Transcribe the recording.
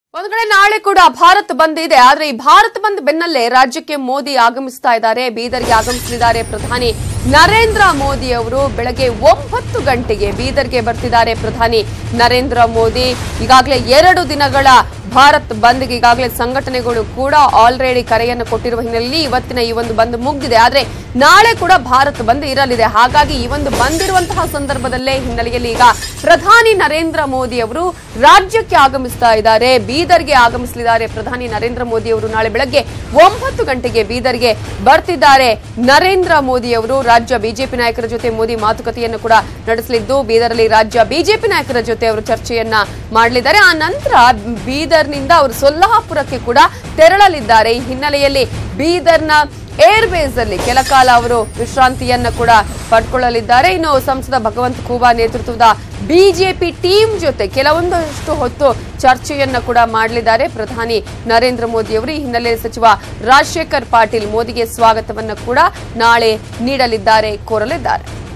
ಒಂದು ಕಡೆ ನಾಳೆ ಕೂಡ ಭಾರತ್ ಬಂದ್ ಇದೆ ಆದ್ರೆ ಈ ಭಾರತ್ ಬಂದ್ ಬೆನ್ನಲ್ಲೇ ರಾಜ್ಯಕ್ಕೆ ಮೋದಿ ಆಗಮಿಸ್ತಾ ಇದ್ದಾರೆ ಬೀದರ್ಗೆ ಆಗಮಿಸಲಿದ್ದಾರೆ ಪ್ರಧಾನಿ ನರೇಂದ್ರ ಮೋದಿ ಅವರು ಬೆಳಗ್ಗೆ ಒಂಬತ್ತು ಗಂಟೆಗೆ ಬೀದರ್ಗೆ ಬರ್ತಿದ್ದಾರೆ ಪ್ರಧಾನಿ ನರೇಂದ್ರ ಮೋದಿ ಈಗಾಗಲೇ ಎರಡು ದಿನಗಳ ಭಾರತ್ ಬಂದ್ಗೆ ಈಗಾಗಲೇ ಸಂಘಟನೆಗಳು ಕೂಡ ಆಲ್ರೆಡಿ ಕರೆಯನ್ನು ಕೊಟ್ಟಿರುವ ಹಿನ್ನೆಲೆಯಲ್ಲಿ ಇವತ್ತಿನ ಈ ಒಂದು ಬಂದ್ ಮುಗ್ದಿದೆ ಆದ್ರೆ ನಾಳೆ ಕೂಡ ಭಾರತ್ ಬಂದ್ ಇರಲಿದೆ ಹಾಗಾಗಿ ಈ ಒಂದು ಬಂದಿರುವಂತಹ ಸಂದರ್ಭದಲ್ಲೇ ಹಿನ್ನೆಲೆಯಲ್ಲಿ ಈಗ ಪ್ರಧಾನಿ ನರೇಂದ್ರ ಮೋದಿ ಅವರು ರಾಜ್ಯಕ್ಕೆ ಆಗಮಿಸ್ತಾ ಇದ್ದಾರೆ ಬೀದರ್ಗೆ ಆಗಮಿಸಲಿದ್ದಾರೆ ಪ್ರಧಾನಿ ನರೇಂದ್ರ ಮೋದಿ ಅವರು ನಾಳೆ ಬೆಳಗ್ಗೆ ಒಂಬತ್ತು ಗಂಟೆಗೆ ಬೀದರ್ಗೆ ಬರ್ತಿದ್ದಾರೆ ನರೇಂದ್ರ ಮೋದಿ ಅವರು ರಾಜ್ಯ ಬಿಜೆಪಿ ನಾಯಕರ ಜೊತೆ ಮೋದಿ ಮಾತುಕತೆಯನ್ನು ಕೂಡ ನಡೆಸಲಿದ್ದು ಬೀದರ್ನಲ್ಲಿ ರಾಜ್ಯ ಬಿಜೆಪಿ ನಾಯಕರ ಜೊತೆ ಅವರು ಚರ್ಚೆಯನ್ನ ಮಾಡಲಿದ್ದಾರೆ ಆ ನಂತರ ಬೀದರ್ನಿಂದ ಅವರು ಸೊಲ್ಲಾಪುರಕ್ಕೆ ಕೂಡ ತೆರಳಲಿದ್ದಾರೆ ಈ ಹಿನ್ನೆಲೆಯಲ್ಲಿ ಬೀದರ್ನ ಏರ್ಬೇಸ್ ಅಲ್ಲಿ ಕೆಲ ಕಾಲ ಅವರು ವಿಶ್ರಾಂತಿಯನ್ನ ಕೂಡ ಪಡ್ಕೊಳ್ಳಲಿದ್ದಾರೆ ಇನ್ನು ಸಂಸದ ಭಗವಂತ ಖೂಬಾ ನೇತೃತ್ವದ ಬಿಜೆಪಿ ಟೀಮ್ ಜೊತೆ ಕೆಲವೊಂದಷ್ಟು ಹೊತ್ತು ಚರ್ಚೆಯನ್ನ ಕೂಡ ಮಾಡಲಿದ್ದಾರೆ ಪ್ರಧಾನಿ ನರೇಂದ್ರ ಮೋದಿ ಅವರು ಈ ಹಿನ್ನೆಲೆಯಲ್ಲಿ ಸಚಿವ ರಾಜಶೇಖರ್ ಪಾಟೀಲ್ ಮೋದಿಗೆ ಸ್ವಾಗತವನ್ನ ಕೂಡ ನಾಳೆ ನೀಡಲಿದ್ದಾರೆ ಕೋರಲಿದ್ದಾರೆ